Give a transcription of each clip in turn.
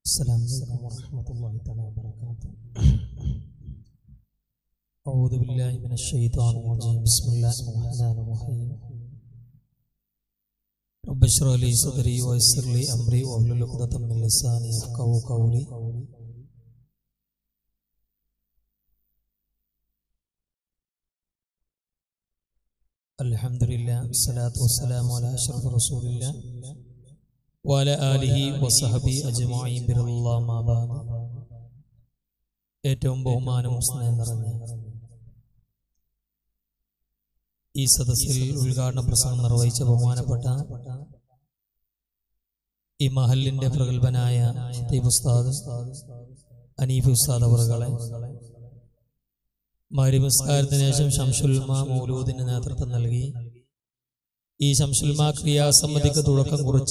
السلام عليكم ورحمة الله تعالى وبركاته أعوذ بالله من الشيطان الرجيم بسم الله الرحمن الرحيم رب اشرح لي صدري ويسر لي أمري واحلل عقدة من لساني يفقهوا قولي الحمد لله والصلاة والسلام على أشرف رسول الله وعلى آله وصحبه أجمعين برالله ما بعد ഏറ്റവും ബഹുമാനവും സ്നേഹം നിറഞ്ഞ ഈ സദസ്സിൽ ഉദ്ഘാടന പ്രസംഗം നിർവഹിച്ച ബഹുമാനപ്പെട്ട ഈ മഹലിന്റെ പ്രഗത്ഭനായ ഖത്തീബ് ഉസ്താദ് അനീഫ് ഉസ്താദ് അവറുകളെ മരുപസ്കാരത്തിന് ശേഷം ഷംസുൽമ മൗലൂദിന് നേതൃത്വം നൽകി ഈ ശംസുൽമ ക്രിയാസമിതിക്ക് തുടക്കം കുറിച്ച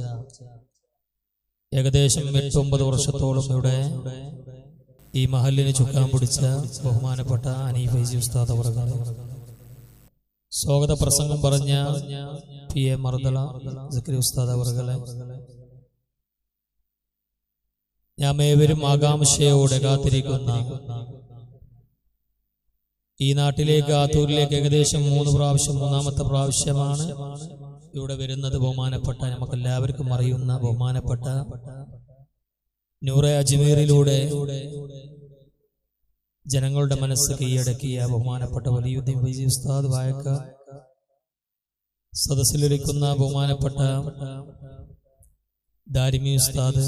ഏകദേശം എട്ടൊമ്പത് വർഷത്തോളം ഇവിടെ ഈ മഹലിന് ചുക്കാൻ പിടിച്ച ബഹുമാനപ്പെട്ട അനീഫൈസി ഉസ്താദ് അവർകൾ സ്വാഗത പ്രസംഗം പറഞ്ഞ പി എ മർദള സക്കരി ഉസ്താദ് അവർകളെ ഞാൻ ഏവരും ആകാംക്ഷയോടെ കാത്തിരിക്കുന്ന ഈ നാട്ടിലേക്ക് ആത്തൂരിലേക്ക് ഏകദേശം മൂന്ന് പ്രാവശ്യം മൂന്നാമത്തെ പ്രാവശ്യമാണ് ഇവിടെ വരുന്നത് ബഹുമാനപ്പെട്ട നമുക്ക് എല്ലാവർക്കും അറിയുന്ന ബഹുമാനപ്പെട്ട നൂറെ അജ്മീറിലൂടെ ജനങ്ങളുടെ മനസ്സ് കീഴടക്കിയ ബഹുമാനപ്പെട്ട വലിയുദ്ദീൻ വൈസി ഉസ്താദ് വായക്ക സദസ്സിലിരിക്കുന്ന ബഹുമാനപ്പെട്ട ദാരിമി ഉസ്താദ്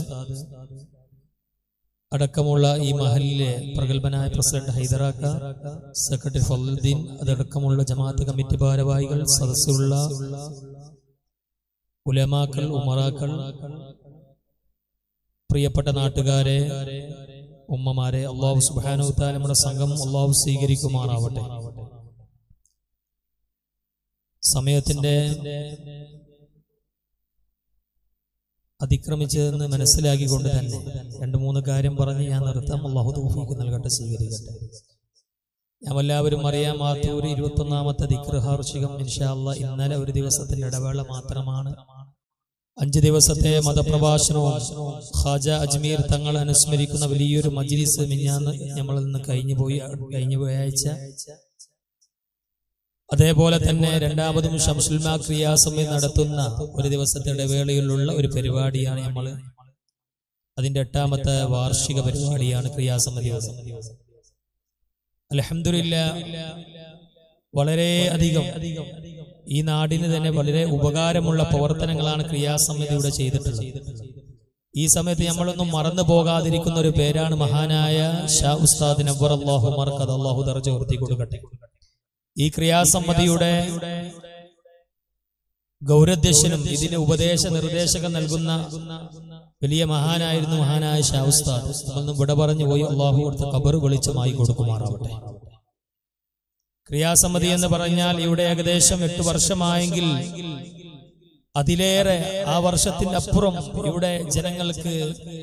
അടക്കമുള്ള ഈ മഹലിലെ പ്രഗത്ഭനായ പ്രസിഡന്റ് ഹൈദറാക്ക സെക്രട്ടറി ഫലുദ്ദീൻ അതടക്കമുള്ള ജമാഅത്ത് കമ്മിറ്റി ഭാരവാഹികൾ സദസ്സിലുള്ള ഉലമാക്കൾ ഉമറാക്കൾ പ്രിയപ്പെട്ട നാട്ടുകാരെ ഉമ്മമാരെ അള്ളാഹു സുബാനുത്താൻ നമ്മുടെ സംഘം അള്ളാഹു സ്വീകരിക്കുമാറാവട്ടെ സമയത്തിന്റെ അതിക്രമിച്ചതെന്ന് മനസ്സിലാക്കിക്കൊണ്ട് തന്നെ രണ്ട് മൂന്ന് കാര്യം പറഞ്ഞ് ഞാൻ നിർത്താം അള്ളാഹു തൗഫീക്ക് നൽകട്ടെ സ്വീകരിക്കട്ടെ ഞാൻ എല്ലാവരും അറിയാം ആത്തൂർ ഇരുപത്തൊന്നാമത്തെ ദിക്രഹാർഷികം ഇൻഷാല്ല ഇന്നലെ ഒരു ദിവസത്തിന്റെ ഇടവേള മാത്രമാണ് അഞ്ച് ദിവസത്തെ മതപ്രഭാഷണവും ഖാജ അജ്മീർ തങ്ങൾ അനുസ്മരിക്കുന്ന വലിയൊരു മജ്ലിസ് മിഞ്ഞാന്ന് നമ്മളിൽ നിന്ന് കഴിഞ്ഞു പോയി കഴിഞ്ഞു പോയ ആഴ്ച അതേപോലെ തന്നെ രണ്ടാമതും ഷംസുൽമ ക്രിയാസമയം നടത്തുന്ന ഒരു ദിവസത്തെ ഇടവേളയിലുള്ള ഒരു പരിപാടിയാണ് നമ്മൾ അതിന്റെ എട്ടാമത്തെ വാർഷിക പരിപാടിയാണ് ക്രിയാസമിതി അലഹമില്ല വളരെ അധികം ഈ നാടിന് തന്നെ വളരെ ഉപകാരമുള്ള പ്രവർത്തനങ്ങളാണ് ക്രിയാസമിതിയുടെ ചെയ്തിട്ടുള്ളത് ഈ സമയത്ത് നമ്മളൊന്നും മറന്നു പോകാതിരിക്കുന്ന ഒരു പേരാണ് മഹാനായ ഷാ ഉസ്താദ് നബ്ബർ അള്ളാഹു മർക്കത് അള്ളാഹു ദർജ ഉയർത്തി കൊടുക്കട്ടെ ഈ ക്രിയാസമ്മതിയുടെ ഗൗരധ്യക്ഷനും ഇതിന് ഉപദേശ നിർദ്ദേശകം നൽകുന്ന വലിയ മഹാനായിരുന്നു മഹാനായ ഷാ ഉസ്താദ് നമ്മളൊന്നും വിട പറഞ്ഞു പോയി അള്ളാഹു കൊടുത്ത കബർ വെളിച്ചമായി കൊടുക്കുമാറാവട്ടെ ക്രിയാസമ്മതി എന്ന് പറഞ്ഞാൽ ഇവിടെ ഏകദേശം എട്ട് വർഷമായെങ്കിൽ അതിലേറെ ആ വർഷത്തിന്റെ അപ്പുറം ഇവിടെ ജനങ്ങൾക്ക്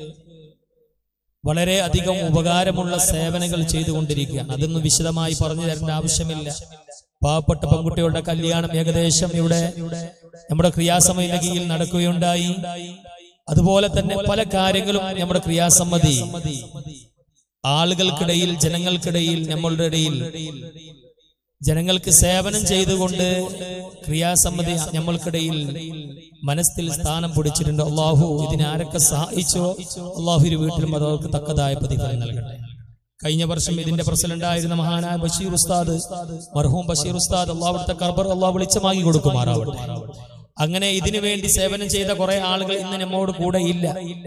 വളരെ അധികം ഉപകാരമുള്ള സേവനങ്ങൾ ചെയ്തുകൊണ്ടിരിക്കുകയാണ് അതൊന്നും വിശദമായി പറഞ്ഞു തരേണ്ട ആവശ്യമില്ല പാവപ്പെട്ട പെൺകുട്ടികളുടെ കല്യാണം ഏകദേശം ഇവിടെ നമ്മുടെ ക്രിയാസമയുടെ കീഴിൽ നടക്കുകയുണ്ടായി അതുപോലെ തന്നെ പല കാര്യങ്ങളും നമ്മുടെ ക്രിയാസമ്മതി ആളുകൾക്കിടയിൽ ജനങ്ങൾക്കിടയിൽ നമ്മളുടെ ഇടയിൽ ജനങ്ങൾക്ക് സേവനം ചെയ്തുകൊണ്ട് ക്രിയാസമ്മതി നമ്മൾക്കിടയിൽ മനസ്സിൽ സ്ഥാനം പിടിച്ചിട്ടുണ്ട് അള്ളാഹു ഇതിനെ ആരൊക്കെ സഹായിച്ചോ അള്ളാഹു ഇരു വീട്ടിലും അത് അവർക്ക് തക്കതായ പ്രതിഫലം നൽകട്ടെ കഴിഞ്ഞ വർഷം ഇതിന്റെ പ്രസിഡന്റ് ആയിരുന്ന മഹാനായ ബഷീർ ഉസ്താദ് മർഹൂം ബഷീർ ഉസ്താദ് അള്ളാഹുടുത്തെ കർബർ അള്ളാഹു വെളിച്ചമാക്കി കൊടുക്കുമാറാവട്ടെ അങ്ങനെ ഇതിനു വേണ്ടി സേവനം ചെയ്ത കുറെ ആളുകൾ ഇന്ന് നമ്മോട് കൂടെ ഇല്ല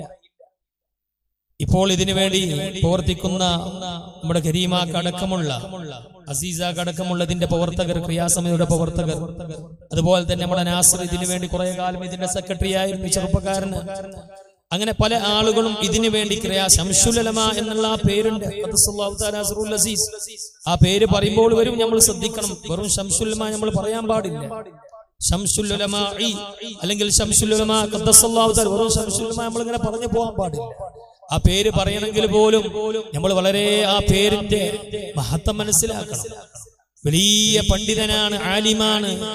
ഇപ്പോൾ ഇതിനു വേണ്ടി പ്രവർത്തിക്കുന്ന നമ്മുടെ കരീമാക്ക് അടക്കമുള്ള അസീസാക്ക് അടക്കമുള്ളതിന്റെ പ്രവർത്തകർ ക്രിയാസമിതിയുടെ പ്രവർത്തകർ അതുപോലെ തന്നെ നമ്മുടെ നാസർ ഇതിനു വേണ്ടി കുറെ കാലം ഇതിന്റെ സെക്രട്ടറി ആയിരുന്നു ചെറുപ്പക്കാരന് അങ്ങനെ പല ആളുകളും ഇതിനു വേണ്ടി ക്രിയാ ശംസുലമ എന്നുള്ള ആ പേരുണ്ട് അസീസ് ആ പേര് പറയുമ്പോൾ വരും നമ്മൾ ശ്രദ്ധിക്കണം വെറും ശംസുലമ നമ്മൾ പറയാൻ പാടില്ല ഷംസുലുലമ അല്ലെങ്കിൽ ഷംസുലുലമ വെറും ഷംസുലമ നമ്മൾ ഇങ്ങനെ പറഞ്ഞു പോകാൻ പാടില്ല ആ പേര് പറയണമെങ്കിൽ പോലും നമ്മൾ വളരെ ആ പേരിന്റെ മഹത്വം മനസ്സിലാക്കണം വലിയ പണ്ഡിതനാണ് ആലിമാണ്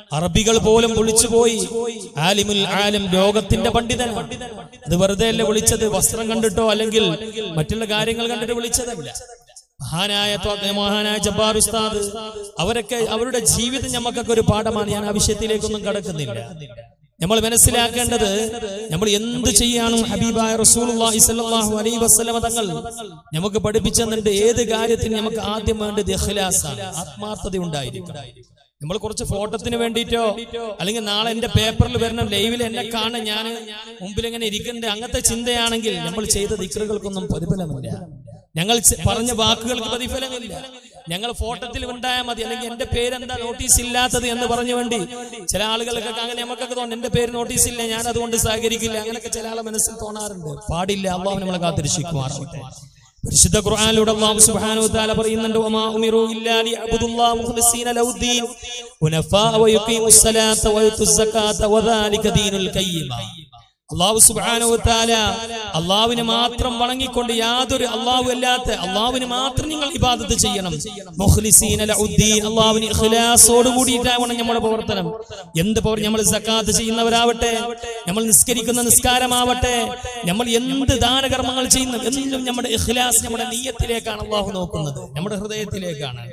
അറബികൾ പോലും വിളിച്ചുപോയി ആലിമുൽ ആലിം ലോകത്തിന്റെ പണ്ഡിതനാണ് അത് വെറുതെ അല്ല വിളിച്ചത് വസ്ത്രം കണ്ടിട്ടോ അല്ലെങ്കിൽ മറ്റുള്ള കാര്യങ്ങൾ കണ്ടിട്ട് വിളിച്ചതല്ല മഹാനായ ത്വ- മഹാനായ ജബ്ബാർ ഉസ്താദ് അവരൊക്കെ അവരുടെ ജീവിതം നമുക്കൊക്കെ ഒരു പാഠമാണ് ഞാൻ ആ വിഷയത്തിലേക്കൊന്നും കടക്കുന്നില്ല നമ്മൾ മനസ്സിലാക്കേണ്ടത് നമ്മൾ എന്ത് ചെയ്യാനും ഹബീബായ റസൂലുള്ളാഹി സ്വല്ലല്ലാഹു അലൈഹി വസല്ലമ തങ്ങൾ നമുക്ക് പഠിപ്പിച്ചെന്നുണ്ട് ഏത് കാര്യത്തിന് നമുക്ക് ആദ്യം വേണ്ടത് ഇഖ്ലാസാണ് ആത്മാർത്ഥത ഉണ്ടായിരിക്കണം നമ്മൾ കുറച്ച് ഫോട്ടോത്തിന് വേണ്ടിയിട്ടോ അല്ലെങ്കിൽ നാളെ എന്റെ പേപ്പറിൽ വരണം ലൈവിൽ എന്നെ കാണാൻ ഞാൻ മുമ്പിൽ എങ്ങനെ ഇരിക്കണ്ടേ അങ്ങനത്തെ ചിന്തയാണെങ്കിൽ നമ്മൾ ചെയ്ത ദിക്റുകൾക്കൊന്നും പ്രതിഫലമില്ല ഞങ്ങൾ ചെ- പറഞ്ഞ വാക്കുകൾക്ക് പ്രതിഫലമില്ല ഞങ്ങൾ ഫോട്ടോത്തിൽ ഉണ്ടായാൽ മതി അല്ലെങ്കിൽ എന്റെ പേരെന്താ നോട്ടീസ് ഇല്ലാത്തത് എന്ന് പറഞ്ഞു വേണ്ടി ചില ആളുകൾക്കൊക്കെ അങ്ങനെ നമുക്കൊക്കെ തോന്നും എന്റെ പേര് നോട്ടീസ് ഇല്ല ഞാൻ അതുകൊണ്ട് സഹകരിക്കില്ല അങ്ങനെയൊക്കെ ചില ആളെ മനസ്സിൽ തോന്നാറുണ്ട് പാടില്ല അള്ളാഹു നമ്മളെ കാത്തിരക്ഷിക്കുമാറാവട്ടെ പരിശുദ്ധ ഖുർആനിലൂടെ അല്ലാഹു സുബ്ഹാനഹു വതആല പറയുന്നുണ്ട് വമാ ഉമിറു ഇല്ലാ ലിയഅബ്ദുല്ലാഹ മുഖ്ലിസീന ലഹുദ്ദീൻ വനഫാ വയുഖീമുസ് സലാത്ത വയുത്തുസ് സകാത്ത വദാലിക ദീനുൽ ഖയ്യിമ അള്ളാഹു സുബ്ഹാനഹു വതആല അള്ളാഹുവിനെ മാത്രം വണങ്ങിക്കൊണ്ട് യാതൊരു അള്ളാഹു അല്ലാത്ത അള്ളാഹുവിന് മാത്രം നിങ്ങൾ ഇബാദത്ത് ചെയ്യണം മുഖ്ലിസീന ലഹുദ്ദീൻ അള്ളാഹുവിന് ഇഖ്ലാസോട് കൂടിയിട്ടാവണം നമ്മുടെ പ്രവർത്തനം എന്ത് പവർ നമ്മൾ സക്കാത്ത് ചെയ്യുന്നവരാവട്ടെ നമ്മൾ നിസ്കരിക്കുന്ന നിസ്കാരമാവട്ടെ നമ്മൾ എന്ത് ദാനകർമ്മങ്ങൾ ചെയ്യുന്നു എന്നും നമ്മുടെ ഇഖ്ലാസ് നമ്മുടെ നീയത്തിലേക്കാണ് അള്ളാഹു നോക്കുന്നത് നമ്മുടെ ഹൃദയത്തിലേക്കാണ്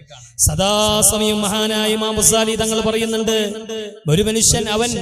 സദാസമയം മഹാനായ ഇമാം മുസാലി തങ്ങൾ പറയുന്നുണ്ട് ഒരു മനുഷ്യൻ അവൻ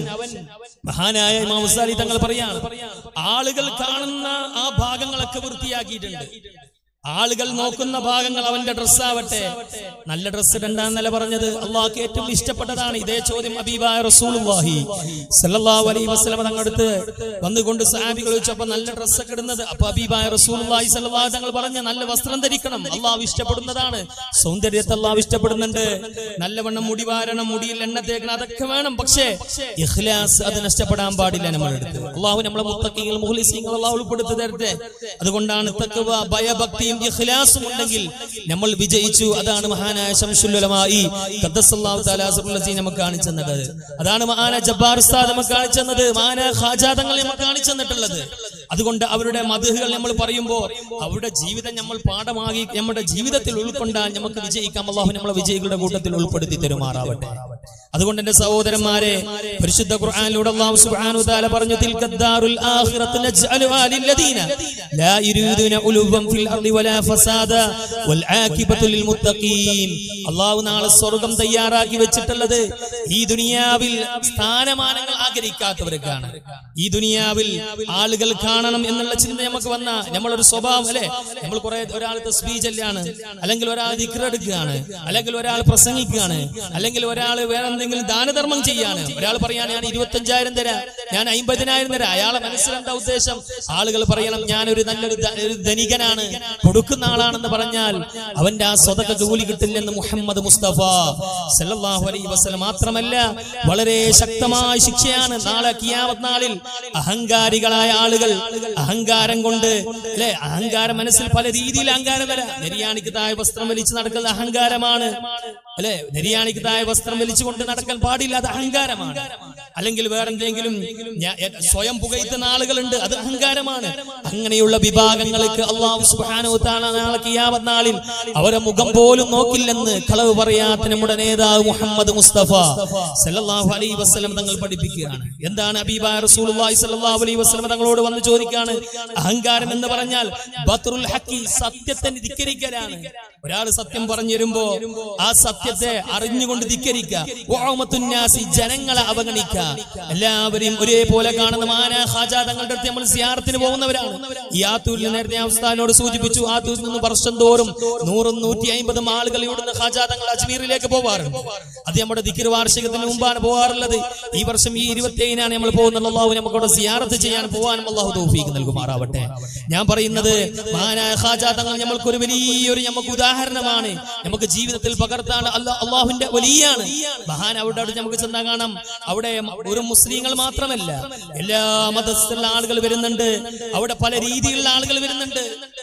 മഹാനായ ഇമാം മുസാലി തങ്ങൾ പറയാണ് ആളുകൾ കാണുന്ന ആ ഭാഗങ്ങളൊക്കെ വൃത്തിയാക്കിയിട്ടുണ്ട് ആളുകൾ നോക്കുന്ന ഭാഗങ്ങൾ അവന്റെ ഡ്രസ്സാവട്ടെ നല്ല ഡ്രസ്സ് ഇടണ്ടെന്നല്ല പറഞ്ഞത് അള്ളാഹ്ക്ക് ഏറ്റവും ഇഷ്ടപ്പെട്ടതാണ് ഇതേ ചോദ്യം അബീബായ റസൂലുള്ളാഹി സല്ലല്ലാഹു അലൈഹി വസല്ലം തങ്ങളടുത്ത് വന്നുകൊണ്ട് സഹാബികൾ ചോദിച്ചപ്പോ നല്ല ഡ്രസ്സൊക്കെ ഇടുന്നത് അപ്പൊ അബീബായ റസൂലുള്ളാഹി സല്ലല്ലാഹു തങ്ങൾ പറഞ്ഞ നല്ല വസ്ത്രം ധരിക്കണം അള്ളാഹു ഇഷ്ടപ്പെടുന്നതാണ് സൗന്ദര്യത്തെ അള്ളാഹു ഇഷ്ടപ്പെടുന്നുണ്ട് നല്ലവണ്ണം മുടി വാരണം മുടിയിൽ എണ്ണ തേക്കണം അതൊക്കെ വേണം പക്ഷേ ഇഖ്ലാസ് അത് നഷ്ടപ്പെടാൻ പാടില്ല നമ്മുടെ അടുത്ത് അള്ളാഹു നമ്മളെ മുത്തക്കിങ്ങൾ മുഹ്ലിസീങ്ങൾ അള്ളാഹു ഉൾപ്പെടുത്തി തരട്ടെ അതുകൊണ്ടാണ് തക്കവ ഭയഭക്തിയും ഇഖ്ലാസും ഉണ്ടെങ്കിൽ നമ്മൾ വിജയിച്ചു അതാണ് മഹാനായ ശംസുല്ലമായി ഖദ്ദസല്ലാഹു തആല അസ്റുല്ലസീ നമുക്ക് കാണിച്ചു തന്നത് അതാണ് മഹാനായ ജബ്ബാർ ഉസ്താദ് നമുക്ക് കാണിച്ചു തന്നത് മഹാനായ ഖാജാതങ്ങൾ നമുക്ക് കാണിച്ചു തന്നിട്ടുള്ളത് അതുകൊണ്ട് അവരുടെ മധുഹുകൾ നമ്മൾ പറയുമ്പോൾ അവരുടെ ജീവിതം നമ്മൾ പാഠമാക്കി നമ്മുടെ ജീവിതത്തിൽ ഉൾക്കൊണ്ടാൽ നമുക്ക് വിജയിക്കാം അള്ളാഹു നമ്മളെ വിജയികളുടെ കൂട്ടത്തിൽ ഉൾപ്പെടുത്തി തരുമാറാവട്ടെ അതുകൊണ്ട് എന്റെ സഹോദരന്മാരെ പരിശുദ്ധ ഖുർആനിലൂടെ അല്ലാഹു സുബ്ഹാനഹു തആല പറഞ്ഞു തിൽക്കദ്ദാറുൽ ആഖിറത്തു നജ്അലുഹാ ലില്ലദീന ലാ യുരീദുന ഉലുവൻ ഫിൽ അർളി വലാ ഫസാദ വൽ ആഖിബത്തു ലിൽ മുത്തഖീൻ അല്ലാഹു നാളെ സ്വർഗ്ഗം തയ്യാറാക്കി വെച്ചിട്ടുള്ളത് ഈ ദുനിയാവിൽ സ്ഥാനമാനങ്ങൾ ആഗ്രഹിക്കാത്തവർക്കാണ് ഈ ദുനിയാവിൽ ആളുകൾ കാണണം എന്നുള്ള ചിന്ത നമുക്ക് വന്ന നമ്മളൊരു സ്വഭാവം അല്ലെ നമ്മൾ കുറെ ഒരാൾ തസ്ബീജല്ലാണ് അല്ലെങ്കിൽ ഒരാൾ ദിക്റെടുക്കുകയാണ് അല്ലെങ്കിൽ ഒരാൾ പ്രസംഗിക്കുകയാണ് അല്ലെങ്കിൽ ഒരാൾ വേറെ എന്തെങ്കിലും ദാനധർമ്മം ചെയ്യാണ് ഒരാൾ പറയാണ് ഞാൻ ഇരുപത്തഞ്ചായിരം തരാം ഞാൻ അമ്പതിനായിരം തരാം അയാളെ മനസ്സിലെന്താ ഉദ്ദേശം ആളുകൾ പറയണം ഞാൻ ഒരു നല്ലൊരു ധ- ഒരു ധനികനാണ് കൊടുക്കുന്ന ആളാണെന്ന് പറഞ്ഞാൽ അവന്റെ ആ സ്വതക കൂലി കിട്ടില്ലെന്ന് മുഹമ്മദ് മുസ്തഫ സല്ലല്ലാഹു അലൈഹി വസല്ലം മാത്രമല്ല വളരെ ശക്തമായ ശിക്ഷയാണ് നാളെ കിയാമത്ത് നാളിൽ അഹങ്കാരികളായ ആളുകൾ അഹങ്കാരം കൊണ്ട് അല്ലെ അഹങ്കാരം മനസ്സിൽ പല രീതിയിൽ അഹങ്കാരം വരാം നെരിയാണിക്ക് താഴെ വസ്ത്രം വലിച്ചു നടക്കുന്ന അഹങ്കാരമാണ് അല്ലെ നെരിയാണിക്ക് താഴെ വസ്ത്രം വലിച്ചുകൊണ്ട് നടക്കാൻ പാടില്ല അത് അഹങ്കാരമാണ് അല്ലെങ്കിൽ വേറെന്തെങ്കിലും ഞാ- എ- സ്വയം പുകയ്ത്തുന്ന ആളുകളുണ്ട് അത് അഹങ്കാരമാണ് അങ്ങനെയുള്ള വിഭാഗങ്ങൾക്ക് അള്ളാഹു സുബ്ഹാനഹു തആല നാളെ കിയാമത്ത് നാളിൽ അവരെ മുഖം പോലും നോക്കില്ലെന്ന് കളവ് പറയാത്ത നമ്മുടെ നേതാവ് മുഹമ്മദ് മുസ്തഫ സല്ലല്ലാഹു അലൈഹി വസല്ലം തങ്ങൾ പഠിപ്പിക്കുകയാണ് എന്താണ് അബീബായ റസൂലുള്ളാഹി സല്ലല്ലാഹു അലൈഹി വസല്ലം തങ്ങളോട് വന്ന് ചോദിക്കാണ് അഹങ്കാരം എന്ന് പറഞ്ഞാൽ ബത്റുൽ ഹക്കി സത്യത്തെ ധിക്കരിക്കലാണ് ഒരാൾ സത്യം പറഞ്ഞു വരുമ്പോ ആ സത്യത്തെ അറിഞ്ഞുകൊണ്ട് ധിക്കരിക്കുക വഅമത്തുന്നാസി, ജനങ്ങളെ അവഗണിക്കുക എല്ലാവരെയും ഒരേപോലെ കാണുന്ന മാന ഹാജ തങ്ങളുടെ അടുത്ത് നമ്മൾ സിയാറത്തിന് പോകുന്നവരാണ് ഈ ആത്തൂരിൽ നേരത്തെ ഞാൻ ഉസ്താദിനോട് സൂചിപ്പിച്ചു ആത്തൂരിൽ നിന്ന് വർഷം തോറും നൂറും നൂറ്റി അമ്പതും ആളുകൾ ഇവിടുന്ന് ഹാജ തങ്ങൾ അജ്മീറിലേക്ക് പോവാറുണ്ട് അത് നമ്മുടെ ദിക്കിർ വാർഷികത്തിന് മുമ്പാണ് പോകാറുള്ളത് ഈ വർഷം ഈ ഇരുപത്തി ഏഴിനാണ് നമ്മൾ പോകുന്നത് അള്ളാഹു നമുക്കവിടെ സിയാറത്ത് ചെയ്യാൻ പോകാനും അള്ളാഹു തൗഫീഖ് നൽകുമാറാവട്ടെ ഞാൻ പറയുന്നത് മഹാനായ ഹാജ തങ്ങൾ നമ്മൾക്കൊരു വലിയൊരു നമുക്ക് ഉദാഹരണമാണ് നമുക്ക് ജീവിതത്തിൽ പകർത്താൻ അല്ലാ അള്ളാഹുവിന്റെ വലിയാണ് മഹാൻ അവിടെ അവിടെ നമുക്ക് ചെന്നാൽ കാണാം അവിടെ ഒരു മുസ്ലിങ്ങൾ മാത്രമല്ല എല്ലാ മതസ്ഥലുള്ള ആളുകൾ വരുന്നുണ്ട് അവിടെ പല രീതിയിലുള്ള ആളുകൾ വരുന്നുണ്ട് അല്ലെ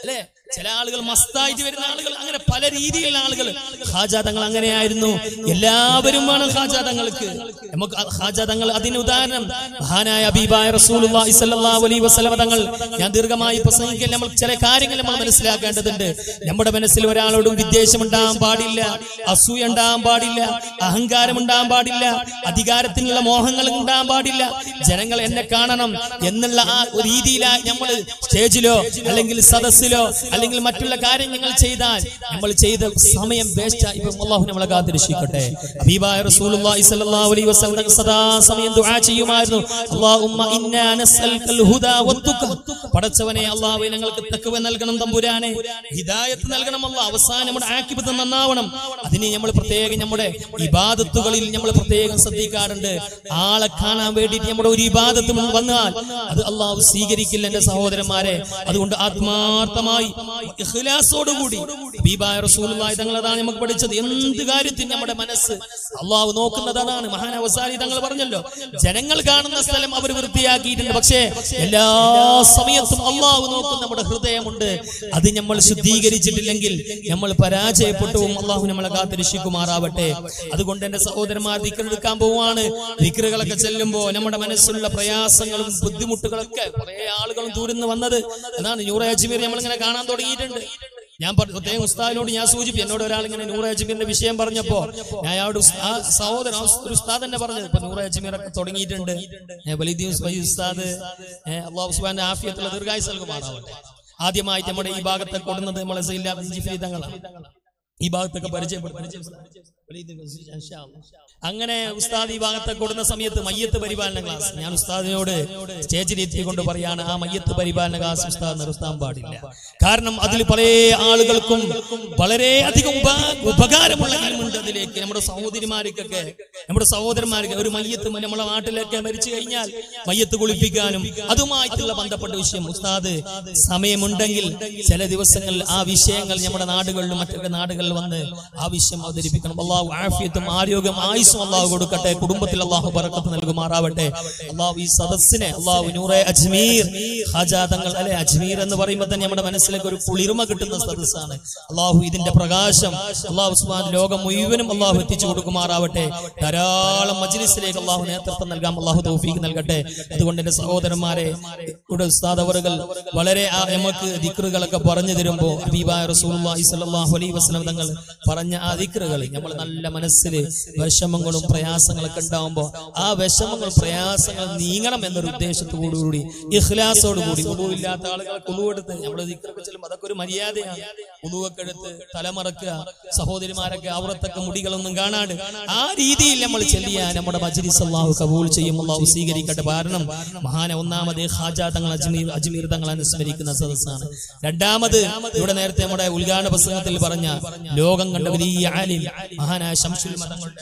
ചില ആളുകൾ മസ്തായിട്ട് വരുന്ന ആളുകൾ അങ്ങനെ പല രീതിയിലുള്ള ആളുകൾ ഹാജാതങ്ങൾ അങ്ങനെയായിരുന്നു എല്ലാവരും വേണം ഹാജാതങ്ങൾക്ക് നമുക്ക് ഹാജാതങ്ങൾ അതിന് ഉദാഹരണം മഹാനായ അബീബായ റസൂലുള്ളാഹി സ്വല്ലല്ലാഹു അലൈഹി വസല്ലമ തങ്ങൾ ഞാൻ ദീർഘമായി പ്രസംഗിക്കാൻ നമ്മൾ ചില കാര്യങ്ങൾ നമ്മൾ മനസ്സിലാക്കേണ്ടതുണ്ട് നമ്മുടെ മനസ്സിൽ ഒരാളോടും വിദ്വേഷം ഉണ്ടാകാൻ പാടില്ല അസൂയ ഉണ്ടാകാൻ പാടില്ല അഹങ്കാരം ഉണ്ടാകാൻ പാടില്ല അധികാരത്തിനുള്ള മോഹങ്ങൾ ഉണ്ടാകാൻ പാടില്ല ജനങ്ങൾ എന്നെ കാണണം എന്നുള്ള ആ ഒരു രീതിയിലായി നമ്മൾ സ്റ്റേജിലോ അല്ലെങ്കിൽ സദസ്സിലോ അല്ലെങ്കിൽ മറ്റുള്ള കാര്യങ്ങൾ ചെയ്താൽ നമ്മൾ ചെയ്ത സമയം വേസ്റ്റ് ഇപ്പൊ അള്ളാഹു നമ്മളെ കാത്തിരക്ഷിക്കട്ടെ ഹബീബായ റസൂലുള്ളാഹി സ്വല്ലല്ലാഹു അലൈഹി വസല്ലം തങ്ങൾ സദാ സമയം ദുആ ചെയ്യുമായിരുന്നു അല്ലാഹുമ്മ ഇന്നാ നസ്അൽകൽ ഹുദാ വത്തുഖ പടച്ചവനെ അല്ലാഹുവേ ഞങ്ങൾക്ക് തഖ്വ നൽകണം തമ്പുരാനെ ഹിദായത്ത് നൽകണം അല്ലാഹ് അവസാനം നമ്മുടെ ആക്കിബത്ത് നന്നാവണം അതിന് നമ്മൾ പ്രത്യേകം നമ്മുടെ ഇബാദത്തുകളിൽ നമ്മൾ പ്രത്യേകം ശ്രദ്ധിക്കാറുണ്ട് ആളെ കാണാൻ വേണ്ടിയിട്ട് നമ്മുടെ ഒരു ഇബാദത്ത് വന്നാൽ അത് അള്ളാഹു സ്വീകരിക്കില്ല എന്റെ സഹോദരന്മാരെ അതുകൊണ്ട് ആത്മാർത്ഥമായി ഇഖ്ലാസോടുകൂടി ഹബീബായ റസൂലുള്ളാഹി തങ്ങൾ അതാണ് നമുക്ക് പഠിച്ചത് എന്ത് കാര്യത്തിൽ നമ്മുടെ മനസ്സ് അള്ളാഹു നോക്കുന്നത് അതാണ് മഹാനവസാരി തങ്ങൾ പറഞ്ഞല്ലോ ജനങ്ങൾ കാണുന്ന സ്ഥലം അവർ വൃത്തിയാക്കിയിട്ടുണ്ട് പക്ഷേ എല്ലാ സമയത്തും അള്ളാഹു നോക്കുന്ന നമ്മുടെ ഹൃദയമുണ്ട് അത് നമ്മൾ ശുദ്ധീകരിച്ചിട്ടില്ലെങ്കിൽ നമ്മൾ പരാജയപ്പെട്ടു പോകും അള്ളാഹു നമ്മളെ കാത്തിരക്ഷിക്കുമാറാവട്ടെ അതുകൊണ്ട് എന്റെ സഹോദരന്മാർ ദിക്കറെടുക്കാൻ പോവാണ് ദിക്കറുകളൊക്കെ ചെല്ലുമ്പോ നമ്മുടെ മനസ്സിലുള്ള പ്രയാസങ്ങളും ബുദ്ധിമുട്ടുകളൊക്കെ കുറെ ആളുകളും ദൂരന്ന് വന്നത് അതാണ് നൂറ അജ്മീർ നമ്മളിങ്ങനെ കാണാൻ തുടങ്ങിയിട്ടുണ്ട് ഞാൻ പറ- പ്രത്യേകം ഉസ്താദിനോട് ഞാൻ സൂചിപ്പി എന്നോട് ഒരാൾ ഇങ്ങനെ നൂറ അജ്മീറിന്റെ വിഷയം പറഞ്ഞപ്പോ ഞാൻ അയാളോട് ഉസ്- ആ സഹോദരൻ ആ ഉസ്- ഒരു ഉസ്താദ് തന്നെ പറഞ്ഞത് ഇപ്പൊ നൂറ അജ്മീറൊക്കെ തുടങ്ങിയിട്ടുണ്ട് ഏ, വലിയ വലിയ ഉസ്താദ് ഏ, അള്ളാഹു സുബാന്റെ ആഫിയത്തുള്ള ദീർഘായുസ് നൽകുമാറാവട്ടെ ആദ്യമായിട്ട് നമ്മുടെ ഈ ഭാഗത്തെ കൊടുന്നത് നമ്മളെ സൈലാ ജിഫിരി തങ്ങളാണ് ഈ ഭാഗത്തൊക്കെ പരിചയപ്പെടും അങ്ങനെ ഉസ്താദ് ഈ ഭാഗത്തെ കൊടുന്ന സമയത്ത് മയ്യത്ത് പരിപാലന ക്ലാസ് ഞാൻ ഉസ്താദിനോട് സ്റ്റേജിൽ എത്തിക്കൊണ്ട് പറയാണ് ആ മയ്യത്ത് പരിപാലന ക്ലാസ് ഉസ്താദ് നിർത്താൻ പാടില്ല കാരണം അതിൽ പല ആളുകൾക്കും വളരെ അധികം ഉപ ഉപകാരമുള്ള ഇൽമുണ്ട് അതിലേക്ക് നമ്മുടെ സഹോദരിമാർക്കൊക്കെ നമ്മുടെ സഹോദരന്മാർക്ക് ഒരു മയ്യത്ത് നമ്മുടെ നാട്ടിലൊക്കെ മരിച്ചു കഴിഞ്ഞാൽ മയ്യത്ത് കുളിപ്പിക്കാനും അതുമായിട്ടുള്ള ബന്ധപ്പെട്ട വിഷയം ഉസ്താദ് സമയമുണ്ടെങ്കിൽ ചില ദിവസങ്ങളിൽ ആ വിഷയങ്ങൾ നമ്മുടെ നാടുകളിലും മറ്റൊക്കെ നാടുകളിൽ വന്ന് ആ വിഷയം അവതരിപ്പിക്കണം അള്ളാഹു ആഫിയത്തും ആരോഗ്യം ആയുസ്സും അള്ളാഹു കൊടുക്കട്ടെ കുടുംബത്തിൽ അള്ളാഹു ബറക്കത്ത് നൽകുമാറാവട്ടെ അള്ളാഹു ഈ സദസ്സിനെ അള്ളാഹു നൂറെ അജ്മീർ ഹാജാതങ്ങൾ അല്ലെ അജ്മീർ എന്ന് പറയുമ്പോൾ തന്നെ നമ്മുടെ മനസ്സിലേക്ക് ഒരു കുളിർമ കിട്ടുന്ന സദസ്സാണ് അള്ളാഹു ഇതിന്റെ പ്രകാശം അള്ളാഹു സുബാൻ ലോകം മുഴുവനും അള്ളാഹു എത്തിച്ചു കൊടുക്കുമാറാവട്ടെ ധാരാളം മജ്ലിസിലേക്ക് അള്ളാഹു നേതൃത്വം നൽകാം അള്ളാഹു തൗഫീഖ് നൽകട്ടെ അതുകൊണ്ട് എന്റെ സഹോദരന്മാരെ ഇവിടെ ഉസ്താദ് അവറുകൾ വളരെ ആ നമുക്ക് ദിക്റുകളൊക്കെ പറഞ്ഞു തരുമ്പോ ഹബീബായ റസൂലുള്ളാഹി സ്വല്ലല്ലാഹു അലൈഹി വസല്ലം തങ്ങൾ പറഞ്ഞ ആ ദിക്റുകൾ നമ്മൾ നല്ല മനസ്സിൽ വിഷമങ്ങളും പ്രയാസങ്ങളൊക്കെ ഉണ്ടാവുമ്പോ ആ വിഷമങ്ങൾ പ്രയാസങ്ങൾ നീങ്ങണം എന്നൊരു ഉദ്ദേശത്തോടുകൂടി ഇഖ്ലാസോടുകൂടി ഉളുവില്ലാത്ത ആളുകളെ കുളുവെടുത്ത് നമ്മൾ ദിക്റൊക്കെ ചെല്ലുമ്പോൾ അതൊക്കെ ഒരു മര്യാദയാണ് ഉളുവൊക്കെ എടുത്ത് തലമറക്കുക സഹോദരിമാരൊക്കെ അവറത്തൊക്കെ മുടികളൊന്നും കാണാണ്ട് ആ രീതിയിൽ നമ്മൾ ചെല്ലിയാൽ നമ്മുടെ മജ്ലിസ് അള്ളാഹു കബൂൽ ചെയ്യും അള്ളാഹു സ്വീകരിക്കട്ടെ കാരണം മഹാന ഒന്നാമത് ഖാജ തങ്ങൾ അജ്മീർ അജ്മീർ തങ്ങൾ അനുസ്മരിക്കുന്ന സദസ്സാണ് രണ്ടാമത് ഇവിടെ നേരത്തെ നമ്മുടെ ഉദ്ഘാടന പ്രസംഗത്തിൽ പറഞ്ഞ ലോകം കണ്ട വലിയ ആലിം മഹാനായ ശംസുൽ മതങ്ങളുടെ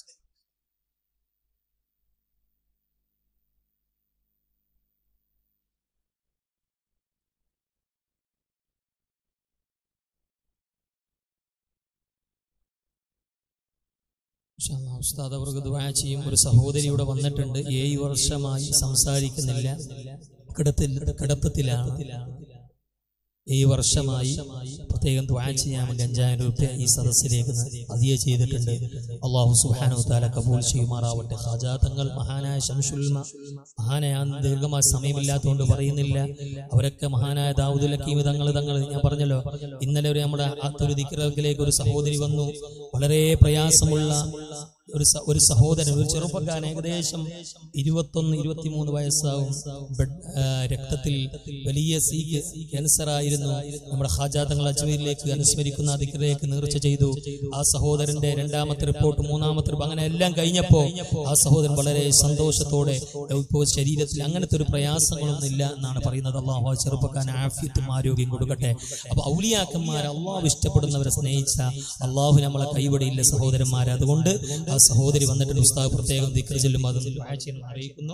ഇൻഷാ അല്ലാഹ് ഉസ്താദ് അവർക്ക് ദുആ ചെയ്യും ഒരു സഹോദരി ഇവിടെ വന്നിട്ടുണ്ട് ഏഴ് വർഷമായി സംസാരിക്കുന്നില്ല കിടത്തിൽ കിടത്തത്തിലാണ് ഏഴ് വർഷമായി പ്രത്യേകം ദ്വാ ചെയ്യാൻ വേണ്ടി അഞ്ചായിരം രൂപ ഈ സദസ്സിലേക്ക് അതിയെ ചെയ്തിട്ടുണ്ട് അള്ളാഹു സുഹാനു താല കബൂൽ ചെയ്യുമാറാവട്ടെ ഹാജാതങ്ങൾ മഹാനായ ശംസുൽമ മഹാനായ ദീർഘമായ സമയമില്ലാത്തതുകൊണ്ട് പറയുന്നില്ല അവരൊക്കെ മഹാനായ ദാവൂദുൽ ഹക്കീം തങ്ങൾ തങ്ങൾ ഞാൻ പറഞ്ഞല്ലോ ഇന്നലെ ഒരു നമ്മുടെ ഒരു ദിക്റക്കിലേക്ക് ഒരു സഹോദരി വന്നു വളരെ പ്രയാസമുള്ള ഒരു സ- ഒരു സഹോദരൻ ഒരു ചെറുപ്പക്കാരൻ ഏകദേശം ഇരുപത്തൊന്ന് ഇരുപത്തിമൂന്ന് വയസ്സാവും ബെഡ്, ആ, രക്തത്തിൽ വലിയ സീ ക്യാൻസർ ആയിരുന്നു നമ്മുടെ ഹാജാതങ്ങൾ അജ്മീരിലേക്ക് അനുസ്മരിക്കുന്ന അധികൃതർക്ക് നേർച്ച ചെയ്തു ആ സഹോദരന്റെ രണ്ടാമത്തെ റിപ്പോർട്ട് മൂന്നാമത്തെ റിപ്പോർട്ട് അങ്ങനെ എല്ലാം കഴിഞ്ഞപ്പോ ആ സഹോദരൻ വളരെ സന്തോഷത്തോടെ ഇപ്പോൾ ശരീരത്തിൽ അങ്ങനത്തെ ഒരു പ്രയാസങ്ങളൊന്നും ഇല്ല എന്നാണ് പറയുന്നത് അള്ളാഹു ആ ചെറുപ്പക്കാരൻ ആഫ്യത്തും ആരോഗ്യം കൊടുക്കട്ടെ അപ്പൊ ഔലിയാക്കന്മാർ അള്ളാഹു ഇഷ്ടപ്പെടുന്നവരെ സ്നേഹിച്ച അള്ളാഹു നമ്മളെ കൈവിടയില്ല സഹോദരന്മാരെ അതുകൊണ്ട് ആ സഹോദരി വന്നിട്ട് ഉസ്താദ് പ്രത്യേകം ദിക്ർ ചെല്ലുമ്പോൾ അത് ദുആ ചെയ്യണമെന്ന് അറിയിക്കുന്നു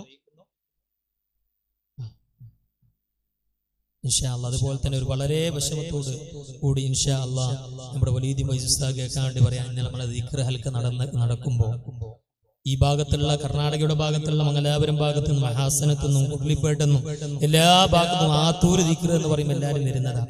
ഇൻഷാ അല്ലാ അതുപോലെ തന്നെ ഒരു വളരെ വിഷമത്തോട് കൂടി ഇൻഷാ അല്ലാ നമ്മുടെ വലിയ മൈസുസ്താദ് കേൾക്കാൻ വേണ്ടി പറയാൻ ഇന്നലെ നമ്മളെ ദിക്ർ ഹൽക്ക നടന്ന് നടക്കുമ്പോൾ ഈ ഭാഗത്തുള്ള കർണാടകയുടെ ഭാഗത്തുള്ള മംഗലാപുരം ഭാഗത്തു നിന്നും മഹാസനത്തു നിന്നും കുട്ലിപ്പേട്ടെന്നും എല്ലാ ഭാഗത്തും ആത്തൂര് ദിക്ർ എന്ന് പറയുമ്പോൾ എല്ലാവരും വരുന്നതാണ്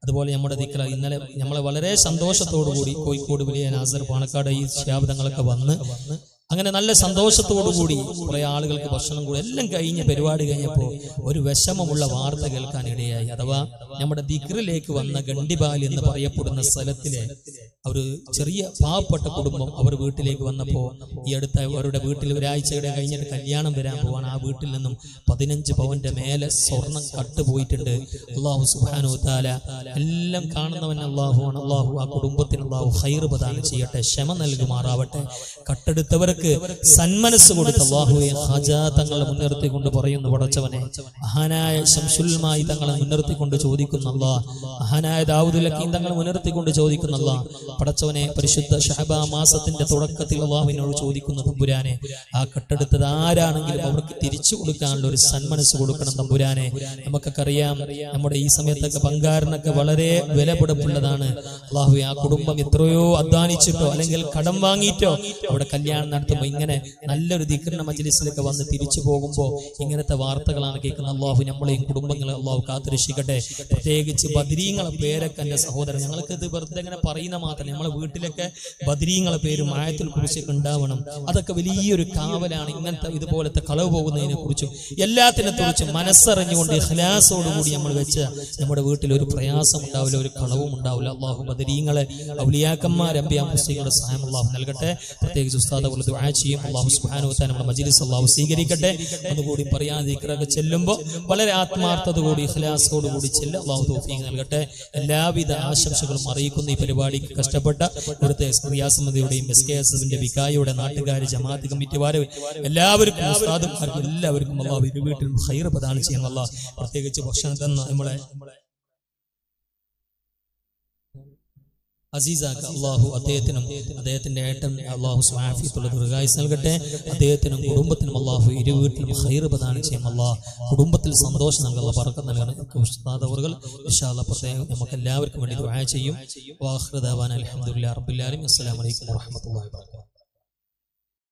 അതുപോലെ നമ്മുടെ ദിക്ര ഇന്നലെ നമ്മളെ വളരെ സന്തോഷത്തോടു കൂടി കോഴിക്കോട് വലിയ നാസർ പാണക്കാട് ഈ ശാബ്ദങ്ങളൊക്കെ വന്ന് അങ്ങനെ നല്ല സന്തോഷത്തോടു കൂടി കുറെ ആളുകൾക്ക് ഭക്ഷണം കൂടി എല്ലാം കഴിഞ്ഞ പരിപാടി കഴിഞ്ഞപ്പോൾ ഒരു വിഷമമുള്ള വാർത്ത കേൾക്കാൻ ഇടയായി അഥവാ നമ്മുടെ ദിക്റിലേക്ക് വന്ന ഗണ്ടിബാലി എന്ന് പറയപ്പെടുന്ന സ്ഥലത്തിലെ ഒരു ചെറിയ പാവപ്പെട്ട കുടുംബം അവർ വീട്ടിലേക്ക് വന്നപ്പോ ഈ അടുത്ത അവരുടെ വീട്ടിൽ ഒരാഴ്ചയുടെ കഴിഞ്ഞിട്ട് കല്യാണം വരാൻ പോവാണ് ആ വീട്ടിൽ നിന്നും പതിനഞ്ച് പവന്റെ മേലെ സ്വർണം കട്ടുപോയിട്ടുണ്ട് അള്ളാഹു സുബാനു താല എല്ലാം കാണുന്നവൻ അള്ളാഹുവാണ് അള്ളാഹു ആ കുടുംബത്തിന് അള്ളാഹു ഹൈർ പ്രദാനം ചെയ്യട്ടെ ക്ഷമ നൽകുമാറാവട്ടെ കട്ടെടുത്തവർക്ക് സന്മനസ് കൊടുത്ത അള്ളാഹുവെ ഹാജാ തങ്ങളെ മുൻനിർത്തിക്കൊണ്ട് പറയുന്നു പടച്ചവനെ മഹാനായ ശംസുൽമായി തങ്ങളെ മുൻനിർത്തിക്കൊണ്ട് ചോദിക്കുന്ന അല്ലാ മഹാനായ ദാവൂദുൽ ഹക്കീം തങ്ങളെ മുൻനിർത്തിക്കൊണ്ട് ചോദിക്കുന്ന അല്ലാ പടച്ചവനെ പരിശുദ്ധ ഷഹബ മാസത്തിന്റെ തുടക്കത്തിൽ അള്ളാഹുവിനോട് ചോദിക്കുന്ന തമ്പുരാനെ ആ കട്ടെടുത്തത് ആരാണെങ്കിലും അവർക്ക് തിരിച്ചു കൊടുക്കാനുള്ള ഒരു സന്മനസ് കൊടുക്കണം തമ്പുരാനെ നമുക്കൊക്കെ അറിയാം നമ്മുടെ ഈ സമയത്തൊക്കെ പങ്കാരനൊക്കെ വളരെ വിലപിടിപ്പുള്ളതാണ് അള്ളാഹു ആ കുടുംബം എത്രയോ അധ്വാനിച്ചിട്ടോ അല്ലെങ്കിൽ കടം വാങ്ങിയിട്ടോ അവിടെ കല്യാണം നടത്തുമ്പോൾ ഇങ്ങനെ നല്ലൊരു ദിക്കറിന മജ്ലിസിലൊക്കെ വന്ന് തിരിച്ചു പോകുമ്പോൾ ഇങ്ങനത്തെ വാർത്തകളാണ് കേൾക്കുന്നത് അള്ളാഹു നമ്മളെയും കുടുംബങ്ങളെ അള്ളാഹു കാത്തുരക്ഷിക്കട്ടെ പ്രത്യേകിച്ച് ബദരീങ്ങളെ പേരൊക്കെ എൻ്റെ സഹോദരൻ ഞങ്ങൾക്ക് ഇത് വെറുതെ ഇങ്ങനെ പറയുന്ന മാത്രം നമ്മളെ വീട്ടിലൊക്കെ ബദരീങ്ങളെ പേരും ആയത്തിൽ കുറിച്ചൊക്കെ ഉണ്ടാവണം അതൊക്കെ വലിയൊരു കാവലാണ് ഇങ്ങനത്തെ ഇതുപോലത്തെ കളവ് പോകുന്നതിനെ കുറിച്ചും എല്ലാത്തിനെ കുറിച്ചും മനസ്സറിഞ്ഞുകൊണ്ട് ഇഖ്ലാസോടുകൂടി നമ്മൾ വെച്ച നമ്മുടെ വീട്ടിൽ ഒരു പ്രയാസം ഉണ്ടാവില്ല ഒരു കളവും ഉണ്ടാവില്ല അള്ളാഹു ബദരീങ്ങളെ ഔലിയാക്കന്മാർ അമ്പിയാ മുസ്ലിങ്ങളുടെ സഹായം അള്ളാഹു നൽകട്ടെ പ്രത്യേകിച്ച് ഉസ്താദ് പോലെ ദുആ ചെയ്യും അള്ളാഹു സുബ്ഹാനഹു വ തആല നമ്മുടെ മജ്ലിസ് അള്ളാഹു സ്വീകരിക്കട്ടെ ഒന്നുകൂടി പറയാൻ ദിക്റൊക്കെ ചെല്ലുമ്പോൾ വളരെ ആത്മാർത്ഥത കൂടി ഇഖ്ലാസോട് കൂടി ചെല്ലുക അള്ളാഹു തൗഫീഖ് നൽകട്ടെ എല്ലാവിധ ആശംസകളും അറിയിക്കുന്ന ഈ പരിപാടിക്ക് കഷ്ടപ്പെട്ട ഇവിടുത്തെ ക്രിയാസമിതിയുടെയും എസ് കെ എസ് എസിന്റെ വികായുടെ നാട്ടുകാർ ജമാഅത്ത് കമ്മിറ്റിമാരെ എല്ലാവർക്കും ഉസ്താദുമാർക്കും എല്ലാവർക്കും അള്ളാഹു ഇരു വീട്ടിലും ഹൈർ പ്രദാനം ചെയ്യണം അള്ളാഹ് പ്രത്യേകിച്ച് ഭക്ഷണം തന്ന നമ്മളെ അസീസാക്ക് അള്ളാഹു അദ്ദേഹത്തിനും അദ്ദേഹത്തിന്റെ ഏട്ടൻ അള്ളാഹു സ്വാഫിയത്തുള്ള ദീർഘായുസ് നൽകട്ടെ അദ്ദേഹത്തിനും കുടുംബത്തിനും അള്ളാഹു ഇരു വീട്ടിലും ഹൈർ പ്രദാനം ചെയ്യും അള്ളാഹ് കുടുംബത്തിൽ സന്തോഷം നൽകുന്ന പറക്കം നൽകണം ഉസ്താദവറുകൾ ഇൻഷാല്ല പ്രത്യേകം നമുക്ക് എല്ലാവർക്കും വേണ്ടി ദുആ ചെയ്യും വാഹൃദാൻ അലഹമുല്ലാ റബ്ബുല്ലാലും അസ്സലാമലൈക്കും വാഹമത്തല്ലാ വാബർക്കാത്തു